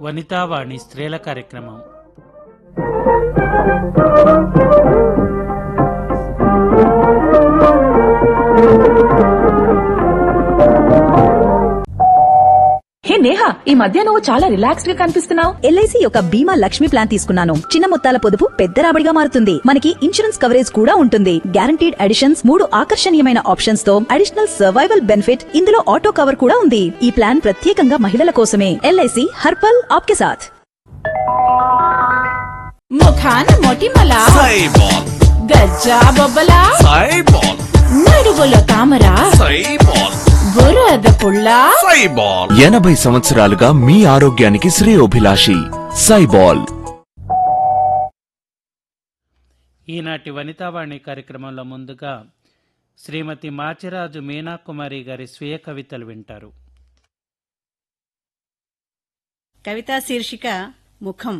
వనితావాణి స్త్రీల కార్యక్రమం హే నేహా ఈ మధ్య నువ్వు చాలా రిలాక్స్డ్ గా కనిపిస్తున్నావు ఎల్ఐసి యొక్క బీమా లక్ష్మి ప్లాన్ తీసుకున్నాను చిన్న మొత్తాల పొదుపు పెద్ద రాబడిగా మారుతుంది మనకి ఇన్సూరెన్స్ కవరేజ్ కూడా ఉంటుంది గ్యారంటీడ్ అడిషన్స్ మూడు ఆకర్షణీయమైన ఆప్షన్స్ తో అడిషనల్ సర్వైవల్ బెనిఫిట్ ఇందులో ఆటో కవర్ కూడా ఉంది ఈ ప్లాన్ ప్రత్యేకంగా మహిళల కోసమే ఎల్ఐసి హర్పల్ ఆప్కే సాథ్ ముఖాన మొటిమల సైబాల్ గజ్జా బొబ్బల సైబాల్ నడుగుల తామర సైబాల్ బురద పుల్ల సైబాల్ ఎనభై సంవత్సరాలుగా మీ ఆరోగ్యానికి శ్రేయోభిలాషి సైబాల్ ఈనాటి వనితావాణి కార్యక్రమంలో ముందుగా శ్రీమతి మాచిరాజు మీనాకుమారి గారి స్వీయ కవితలు వింటారు కవితా శీర్షిక ముఖం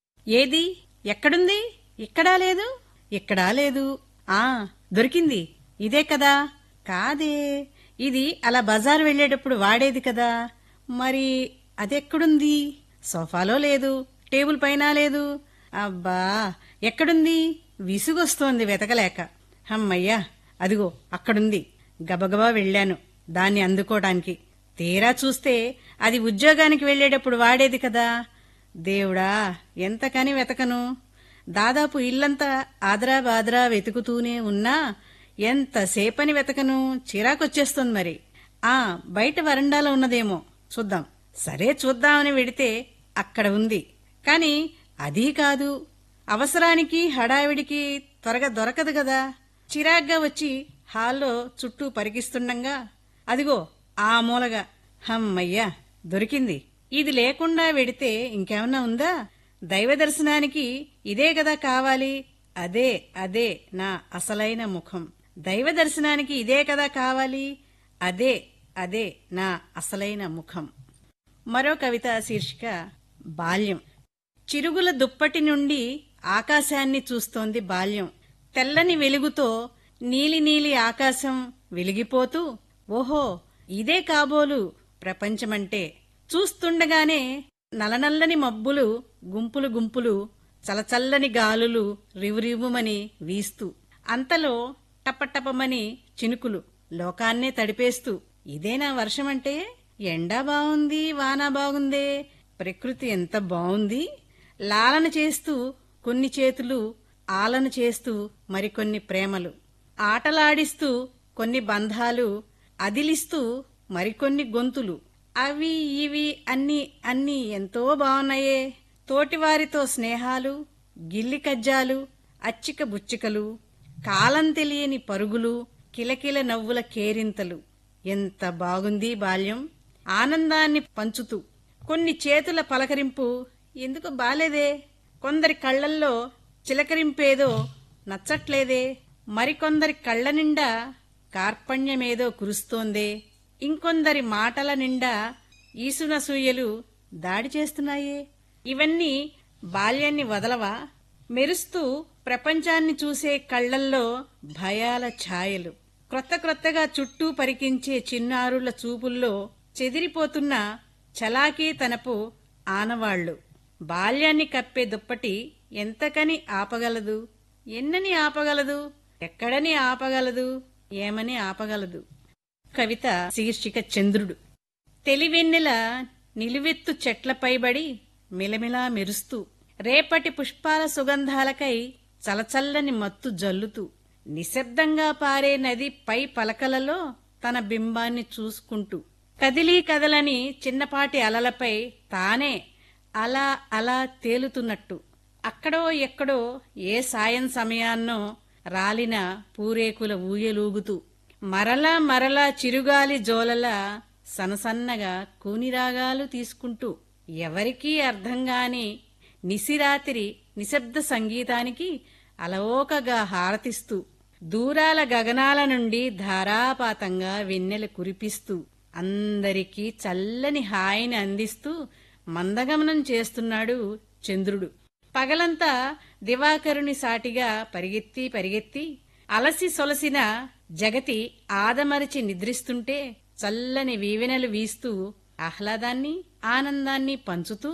ఏది ఎక్కడుంది ఇక్కడా లేదు ఇక్కడా లేదు ఆ దొరికింది ఇదే కదా కాదే ఇది అలా బజార్ వెళ్ళేటప్పుడు వాడేది కదా మరి అదెక్కడుంది సోఫాలో లేదు టేబుల్ పైన లేదు అబ్బా ఎక్కడుంది విసుగొస్తోంది వెతకలేక హమ్మయ్యా అదిగో అక్కడుంది గబగబా వెళ్ళాను దాన్ని అందుకోవడానికి తీరా చూస్తే అది ఉద్యోగానికి వెళ్ళేటప్పుడు వాడేది కదా దేవుడా ఎంతకని వెతకను దాదాపు ఇల్లంతా ఆదరా బాదరా వెతుకుతూనే ఉన్నా ఎంతసేపని వెతకను చిరాకొచ్చేస్తుంది మరి ఆ బయట వరండాలో ఉన్నదేమో చూద్దాం సరే చూద్దామని వెడితే అక్కడ ఉంది కాని అదీ కాదు అవసరానికి హడావిడికి త్వరగా దొరకదు కదా చిరాగ్గా వచ్చి హాల్లో చుట్టూ పరికిస్తుండగా అదిగో ఆ మూలగా హమ్మయ్యా దొరికింది ఇది లేకుండా వెడితే ఇంకేమన్నా ఉందా దైవ దర్శనానికి ఇదే కదా కావాలి అదే అదే నా అసలైన ముఖం దైవ దర్శనానికి ఇదే కదా కావాలి అదే అదే నా అసలైన ముఖం మరో కవిత శీర్షిక బాల్యం చిరుగుల దుప్పటి నుండి ఆకాశాన్ని చూస్తోంది బాల్యం తెల్లని వెలుగుతో నీలి నీలి ఆకాశం వెలిగిపోతూ ఓహో ఇదే కాబోలు ప్రపంచమంటే చూస్తుండగానే నలనల్లని మబ్బులు గుంపులు గుంపులు చలచల్లని గాలులు రివురివుమని వీస్తూ అంతలో టపటపమని చినుకులు లోకాన్నే తడిపేస్తూ ఇదేనా వర్షమంటే ఎండా బాగుంది వాన బాగుందే ప్రకృతి ఎంత బాగుంది లాలన చేస్తూ కొన్ని చేతులు ఆలన చేస్తూ మరికొన్ని ప్రేమలు ఆటలాడిస్తూ కొన్ని బంధాలు అదిలిస్తూ మరికొన్ని గొంతులు అవి ఇవి అన్ని అన్ని ఎంతో బాగున్నాయే తోటివారితో స్నేహాలు గిల్లి కజ్జాలు అచ్చిక బుచ్చికలు కాలం తెలియని పరుగులు కిలకిల నవ్వుల కేరింతలు ఎంత బాగుంది బాల్యం ఆనందాన్ని పంచుతూ కొన్ని చేతుల పలకరింపు ఎందుకు బాలేదే కొందరి కళ్ళల్లో చిలకరింపేదో నచ్చట్లేదే మరికొందరి కళ్ళ నిండా కార్పణ్యమేదో కురుస్తోందే ఇంకొందరి మాటల నిండా ఈసునసూయలు దాడి చేస్తున్నాయే ఇవన్నీ బాల్యాన్ని వదలవా మెరుస్తూ ప్రపంచాన్ని చూసే కళ్ళల్లో భయాల ఛాయలు క్రొత్త క్రొత్తగా చుట్టూ పరికించే చిన్నారుల చూపుల్లో చెదిరిపోతున్న చలాకీ తనపు ఆనవాళ్లు బాల్యాన్ని కప్పే దుప్పటి ఎంతకని ఆపగలదు ఎన్నని ఆపగలదు ఎక్కడని ఆపగలదు ఏమని ఆపగలదు కవిత శీర్షిక చంద్రుడు తెలివెన్నెల నిలువెత్తు చెట్లపైబడి మిలమిలా మెరుస్తూ రేపటి పుష్పాల సుగంధాలకై చలచల్లని మత్తు జల్లుతూ నిశ్శబ్దంగా పారే నది పై పలకలలో తన బింబాన్ని చూసుకుంటూ కదిలీ కదలని చిన్నపాటి అలలపై తానే అలా అలా తేలుతున్నట్టు అక్కడో ఎక్కడో ఏ సాయం సమయాన్నో రాలిన పూరేకుల ఊయలూగుతూ మరలా మరలా చిరుగాలి జోలలా సనసన్నగా కూనిరాగాలు తీసుకుంటూ ఎవరికీ అర్థంగాని నిసిరాత్రి నిశ్శబ్ద సంగీతానికి అలవోకగా హారతిస్తూ దూరాల గగనాల నుండి ధారాపాతంగా వెన్నెల కురిపిస్తూ అందరికీ చల్లని హాయిని అందిస్తూ మందగమనం చేస్తున్నాడు చంద్రుడు పగలంతా దివాకరుని సాటిగా పరిగెత్తి పరిగెత్తి అలసి సొలసిన జగతి ఆదమరిచి నిద్రిస్తుంటే చల్లని వీవెనలు వీస్తూ ఆహ్లాదాన్ని ఆనందాన్ని పంచుతూ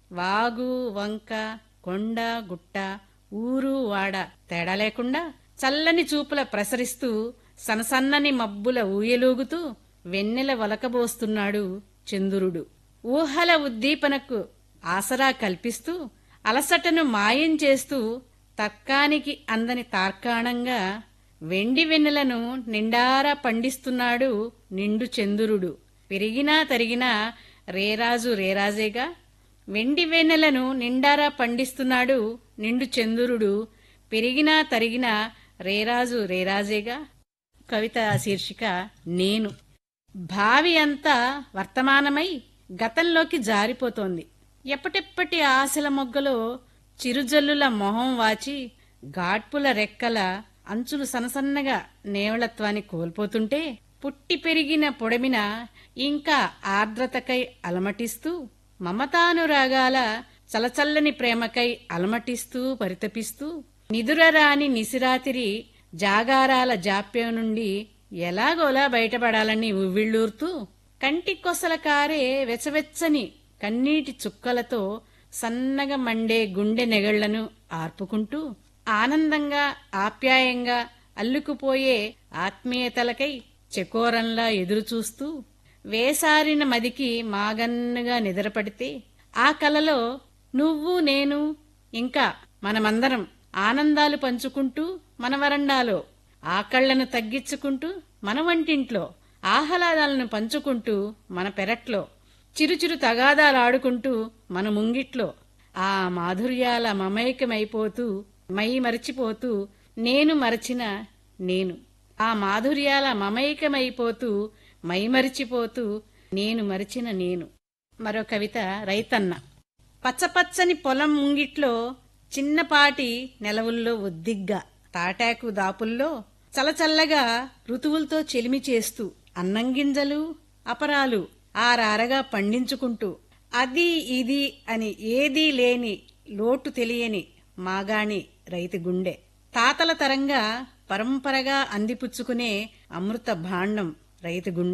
వాగు వంక కొండ గుట్ట ఊరు వాడ తేడా లేకుండా చల్లని చూపుల ప్రసరిస్తూ సనసన్నని మబ్బుల ఊయలూగుతూ వెన్నెల వలకబోస్తున్నాడు చంద్రుడు ఊహల ఉద్దీపనకు ఆసరా కల్పిస్తూ అలసటను మాయం చేస్తూ తర్కానికి అందని తార్కాణంగా వెండి వెన్నెలను నిండారా పండిస్తున్నాడు నిండు చంద్రుడు పెరిగినా తరిగినా రేరాజు రేరాజేగా వెండి వెన్నెలను నిండారా పండిస్తున్నాడు నిండు చంద్రుడు పెరిగినా తరిగినా రేరాజు రేరాజేగా కవిత శీర్షిక నేను భావి అంతా వర్తమానమై గతంలోకి జారిపోతోంది ఎప్పటెప్పటి ఆశల మొగ్గలో చిరుజల్లుల మొహం వాచి గాడ్పుల రెక్కల అంచులు సనసన్నగా నేవళత్వాన్ని కోల్పోతుంటే పుట్టి పెరిగిన పొడమిన ఇంకా ఆర్ద్రతకై అలమటిస్తూ మమతానురాగాల చలచల్లని ప్రేమకై అలమటిస్తూ పరితపిస్తూ నిదురరాని నిసిరాతిరి జాగారాల జాప్యం నుండి ఎలాగోలా బయటపడాలని ఉవ్విళ్ళూరుతూ కంటి కొసల కారే వెచవెచ్చని కన్నీటి చుక్కలతో సన్నగా మండే గుండె నెగళ్లను ఆర్పుకుంటూ ఆనందంగా ఆప్యాయంగా అల్లుకుపోయే ఆత్మీయతలకై చకోరంలా ఎదురుచూస్తూ వేసారిన మదికి మాగన్నుగా నిద్రపడితే ఆ కలలో నువ్వు నేను ఇంకా మనమందరం ఆనందాలు పంచుకుంటూ మన వరండాలో ఆకళ్లను తగ్గించుకుంటూ మన వంటింట్లో ఆహ్లాదాలను పంచుకుంటూ మన పెరట్లో చిరుచిరు తగాదాలాడుకుంటూ మన ముంగిట్లో ఆ మాధుర్యాల మమైకమైపోతూ మై మరచిపోతూ నేను మరచిన నేను ఆ మాధుర్యాల మమైకమైపోతూ మై మరిచిపోతూ నేను మరిచిన నేను మరో కవిత రైతన్న పచ్చపచ్చని పొలం ముంగిట్లో చిన్నపాటి నెలవుల్లో ఒద్దిగ్గా తాటాకు దాపుల్లో చలచల్లగా ఋతువులతో చెలిమి చేస్తూ అన్నం గింజలు అపరాలు ఆరారగా పండించుకుంటూ అది ఇది అని ఏదీ లేని లోటు తెలియని మాగాణి రైతు గుండె తాతల తరంగా పరంపరగా అందిపుచ్చుకునే అమృత భాండం రైతు గుండె